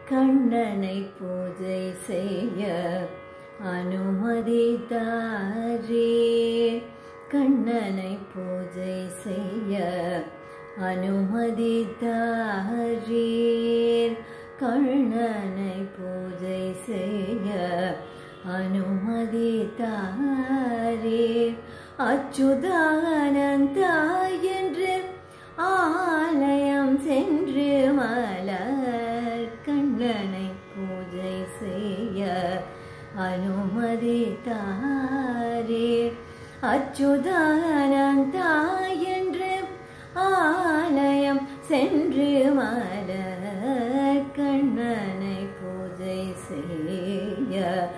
கண்ணனை பூஜை செய்ய அனுமதித்தாரே கண்ணனை பூஜை செய்ய அனுமதித்தாரீர் கண்ணனை பூஜை செய்ய அனுமதித்தாரீர் அச்சுதானந்தா என்று ஆலயம் சென்று மலர் கண்ணனை பூஜை செய்ய அனுமதித்தாரே அச்சுதானந்தா என்று ஆலயம் சென்று மலர் கண்ணனை பூஜை செய்ய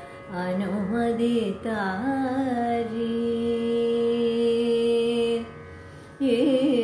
அனுமதித்தாரே ஏ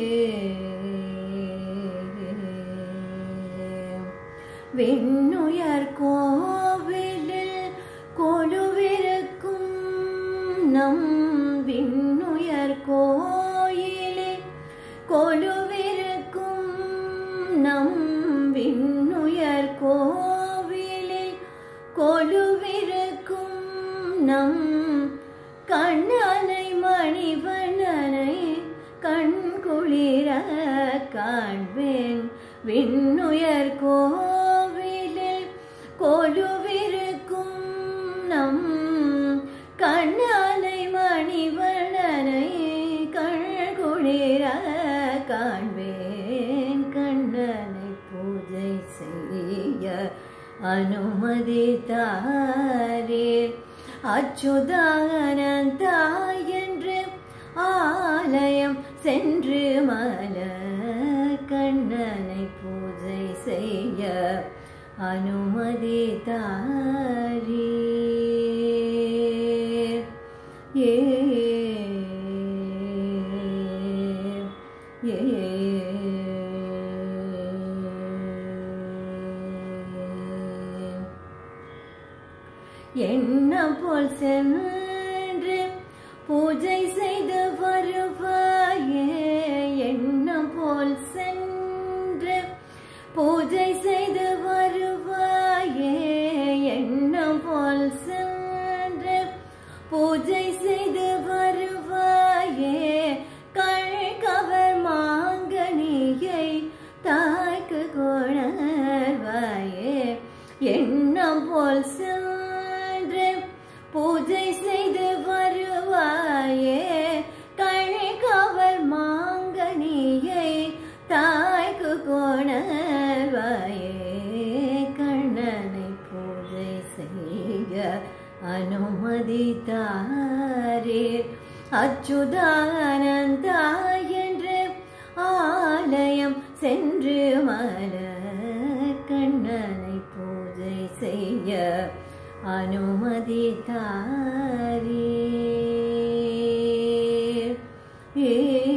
விண்ணுயர் கோவிலில் கொலுவிருக்கும் நம் விண்ணுயர் கோயிலே கொலுவிருக்கும் நம் விண்ணுயர் கோவிலில் கொலுவிருக்கும் நம் கண்ணனை மணிவண்ணனை கண் குளிர காண்பேன் விண்ணுயர் கோவிலில் கொலுவிருக்கும் நம் கண்ணனை மணிவண்ணனை கண் குளிர காண்பேன் கண்ணனை பூஜை செய்ய அனுமதித்தாரே அச்சுதானந்தா என்று ஆலயம் சென்று மல கண்ணனை பூஜை செய்ய அனுமதித்தாரே ஏ ஏ எண்ணம் போல் சென்று பூஜை செய்து வருவாயே எண்ணம் போல் சென்று பூஜை செய்து வருவாயே எண்ணம் போல் சென்று பூஜை செய்து வருவாயே கழ்கவர் மாங்கனியை தாய்க்கு கொணர்வாயே எண்ணம் போல் சென்று பூஜை செய்து வருவாயே கழ்கவர் மாங்கனியை தாய்க்கு கொணர்வாயே கண்ணனை பூஜை செய்ய அனுமதித்தாரே அச்சுதானந்தா என்று ஆலயம் சென்று மலர் கண்ணனை பூஜை செய்ய அனுமதித்தாரே ஏ